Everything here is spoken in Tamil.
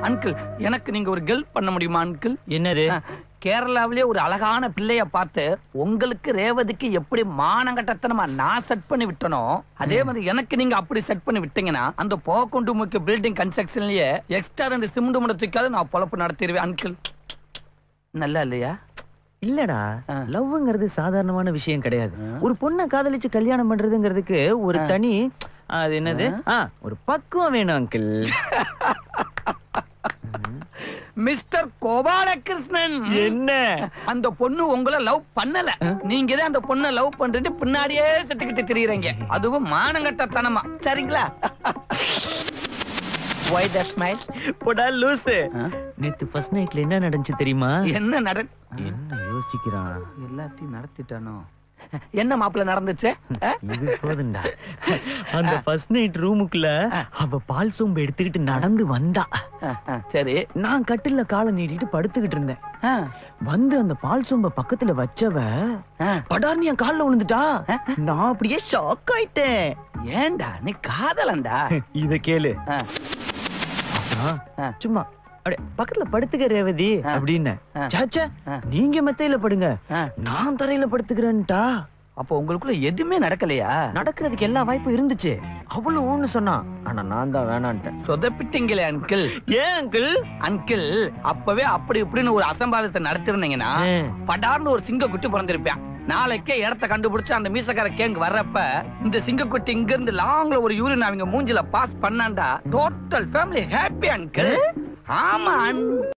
அங்கிள் எனக்கு நீங்க ஒரு ஹெல்ப் பண்ண முடியுமா அங்கிள் என்னது கேரளாவிலே ஒரு அழகான பிள்ளைய பார்த்து உங்களுக்கு ரேவதிக்கு எப்படி மானங்கட்டத்தனமா நான் செட் பண்ணி விட்டனோ அதே மாதிரி எனக்கு நீங்க அப்படி செட் பண்ணி விட்டீங்கன்னா அந்த போக்குண்டு முக்கிய பில்டிங் கன்ஸ்ட்ரக்ஷன்லயே எக்ஸ்ட்ரா ரெண்டு சிமெண்ட் முட தூக்காது நான் பொழப்பு நடத்திடுவேன் அங்கிள் நல்லா இல்லையா இல்லடா ஆ. லவ்ங்கிறது சாதாரணமான விஷயம் கிடையாது ஆ. ஒரு பொண்ணை காதலிச்சு கல்யாணம் பண்றதுங்கிறதுக்கு ஒரு ஆ. தனி அது என்னது ஆ ஒரு பக்குவம் வேணும் அங்கிள் மிஸ்டர் கோபாலகிருஷ்ணன் என்ன அந்த பொண்ணு உங்களை லவ் பண்ணல நீங்க தான் அந்த பொண்ணை லவ் பண்றது பின்னாடியே சுத்திக்கிட்டு திரியறீங்க அதுவும் மானங்கட்டத்தனமா சரிங்களா Why that smile? போடா லூசு ஆ? நேத்து ஃபர்ஸ்ட் நைட்ல என்ன நடந்துச்சு தெரியுமா என்ன நட என்ன யோசிக்கிறான் எல்லாத்தையும் நடத்திட்டானோ என்ன மாப்பிள்ள நடந்துச்சு ஆ? இது போதுண்டா அந்த ஃபர்ஸ்ட் நைட் ரூமுக்குள்ள அவ பால் சொம்பு எடுத்துக்கிட்டு நடந்து வந்தா ஆ, ஆ, சரி நான் கட்டில்ல காலை நீட்டிட்டு படுத்துக்கிட்டு இருந்தேன் ஆ, வந்து அந்த பால் சொம்ப பக்கத்துல வச்சவ ஆ. படார்னு என் கால்ல விழுந்துட்டா நான் அப்படியே ஷாக் ஆயிட்டேன் ஏன்டா நீ காதலண்டா இத கேளு ஆ. அப்புறம் ஆ. சும்மா அப்படியே பக்கத்துல படுத்துக்க ரேவதி ஆ. அப்படின்னு ஆ. சாச்சா ஆ. நீங்க மெத்தையில படுங்க ஆ. நான் தரையில படுத்துக்கிறேன்ட்டா அப்போ உங்களுக்குள்ள எதுவுமே நடக்கலையா நடக்கிறதுக்கு எல்லா வாய்ப்பும் இருந்துச்சு அவளும் ஒண்ணு சொன்னா ஆனா நான் தான் வேணான்ட்டேன் சொதப்பிட்டீங்களே அங்கிள் ஏன் அங்கிள் அங்கிள் அப்பவே அப்படி இப்படின்னு ஒரு அசம்பாவிதத்தை நடத்திருந்தீங்கன்னா படார்னு ஒரு சிங்க குட்டி பிறந்திருப்பேன் நாளைக்கே இடத்த கண்டுபிடிச்சு அந்த மீசக்கார கேங்கு வர்றப்ப இந்த சிங்கக்குட்டி இங்க இருந்து லாங்ல ஒரு யூரின் அவங்க மூஞ்சில பாஸ் பண்ணாண்டா டோட்டல் ஃபேமிலி ஹாப்பி அங்கிள் ஆமா